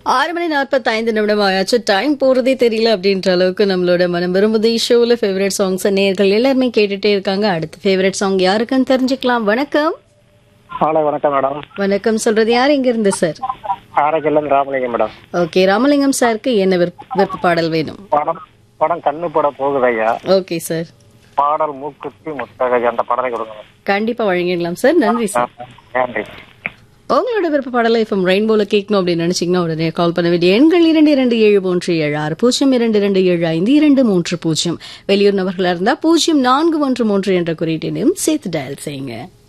ஆறு மணி நாற்பத்தைந்து நிமிடம் ஆயாச்சு டைம் போறதே தெரியல அப்படின்ற அளவுக்கு நம்மளோட மனம் விரும்புது ஷோல ஃபேவரட் சாங்ஸ் நேர்கள் எல்லாருமே கேட்டுட்டே இருக்காங்க அடுத்த ஃபேவரட் சாங் யாருக்குன்னு தெரிஞ்சுக்கலாம் வணக்கம் ஹலோ வணக்கம் மேடம் வணக்கம் சொல்றது யார் எங்க இருந்து சார் ஆரோக்கியம் ராமலிங்கம் மேடம் ஓகே ராமலிங்கம் சாருக்கு என்ன விருப்ப விருப்ப பாடல் வேணும் படம் படம் கண்ணு பட போகுது ஐயா ஓகே சார் பாடல் மூக்குத்தி முத்தகை அந்த படத்தை கொடுங்க மேடம். கண்டிப்பா வழங்கிடலாம் சார் நன்றி சார் நன்றி உங்களோட விருப்ப பாடலை இப்போ ரெயின்போல கேட்கணும் அப்படின்னு நினைச்சீங்கன்னா உடனே கால் பண்ண வேண்டிய எண்கள் இரண்டு இரண்டு ஏழு மூன்று ஏழு ஆறு பூஜ்ஜியம் இரண்டு இரண்டு ஏழு ஐந்து இரண்டு மூன்று பூஜ்ஜியம் வெளியூர் நபர்களா இருந்தா பூஜ்ஜியம் நான்கு ஒன்று மூன்று என்ற குறியீட்டையும் சேர்த்து டயல் செய்யுங்க